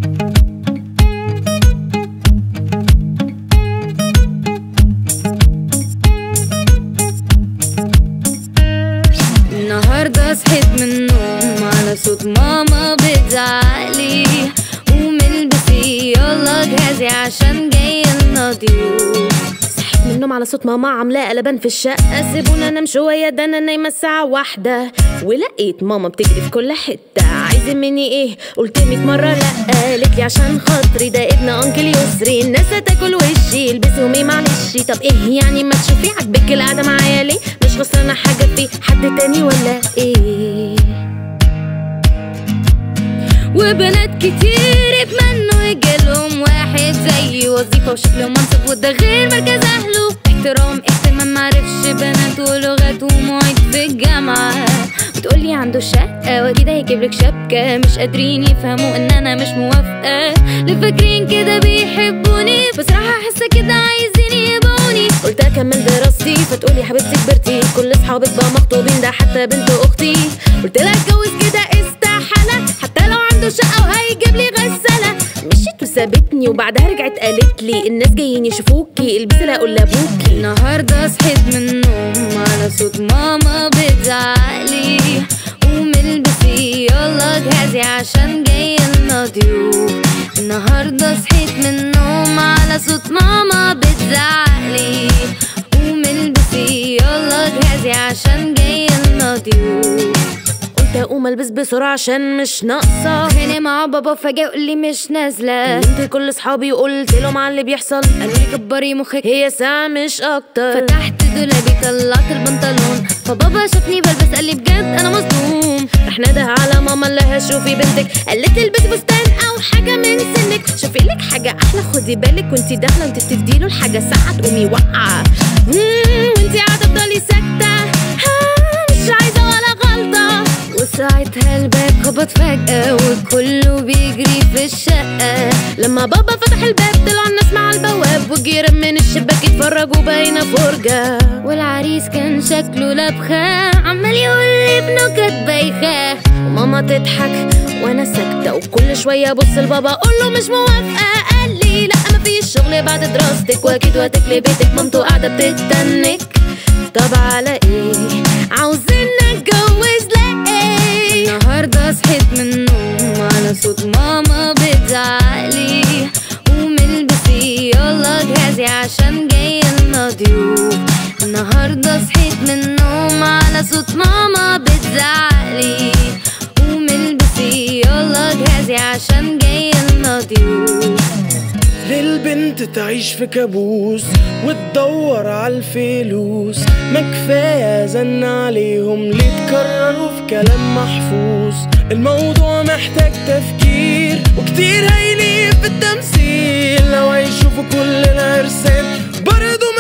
النهاردة صحيت من النوم على صوت ماما بتزعقلي قوم البسي يلا جهزي عشان جاي لنا ضيوف صحيت من النوم على صوت ماما عاملاه قلبان في الشقة سيبونا انام شوية ده انا نايمة الساعة واحدة ولقيت ماما بتجري في كل حتة عايزة مني ايه قلت ميت مرة لأ قالت لي عشان خاطري ده ابن انكل يسري الناس هتاكل وشي البسي ومي معلش طب ايه يعني ما تشوفي عجبك القعدة معايا ليه مش خسرانة حاجة في حد تاني ولا ايه وبنات كتير اتمنوا يجيلهم واحد زيي وظيفة وشكل ومنصب وده غير مركز أهله احترام اهتمام معرفش بنات ولغات ومواعيد في الجامعة بتقولي عنده شقة وأكيد هيجيبلك شبكة مش قادرين يفهموا إن أنا مش موافقة اللي فاكرين كده بيحبوني بصراحة حاسة كده عايزين يبقوني قلت اكمل دراستي فتقولي حبيبتي كبرتي كل اصحابك بقى مخطوبين ده حتى بنت اختي قلت لها اتجوز كده استحالة حتى لو عنده شقة وهيجيب لي غسالة مشيت وسابتني وبعدها رجعت قالت لي الناس جايين يشوفوكي البسي لا اقول لابوكي النهاردة صحيت من النوم على صوت ماما بتزعقلي قوم البسي يلا جهزي عشان جاي لنا ضيوف النهاردة صحيت من النوم على صوت ماما بتزعقلي قوم البسي يلا جهزي عشان جاي لنا ضيوف قلت اقوم البس بسرعة عشان مش ناقصة هنا مع بابا فجأة يقول لي مش نازلة كلمت كل اصحابي وقلت لهم على اللي بيحصل قالوا لي كبري مخك هي ساعة مش اكتر فتحت دولابي طلعت البنطلون فبابا شافني بلبس قال لي بجد انا مصدوم رح نده على ماما اللي هشوفي بنتك قالت البسي فستان او حاجة من سنك شوفي لك حاجة احلى خدي بالك وانتي داخلة وانتي بتديله الحاجة ساعة تقومي واقعة مم، وانتي قاعدة تفضلي ساكتة ها، مش عايزة ولا غلطة وساعتها الباب خبط فجأة وكله بيجري في الشقة لما بابا فتح الباب طلع الناس مع البواب والجيران من الشباك يتفرجوا باينة فرجة والعريس كان شكله لبخة عمال يقول لي بنكت بايخة وماما تضحك وانا ساكتة وكل شوية ابص لبابا اقول له مش موافقة قال لي لا مفيش شغل بعد دراستك واكيد وقتك لبيتك مامته قاعدة بتتنك طب على ايه عاوزين نتجوز لا ايه النهاردة صحيت من النوم على صوت ماما بتزعقلي قوم البسي يلا جهزي عشان جاي لنا ضيوف النهاردة صحيت من النوم على صوت ماما بتزعقلي قوم البسي يلا جهزي عشان جاي لنا ضيوف للبنت تعيش في كابوس وتدور على الفلوس ما كفاية زن عليهم ليه تكرروا في كلام محفوظ الموضوع محتاج تفكير وكتير هيليق في التمثيل لو هيشوفوا كل العرسان برضو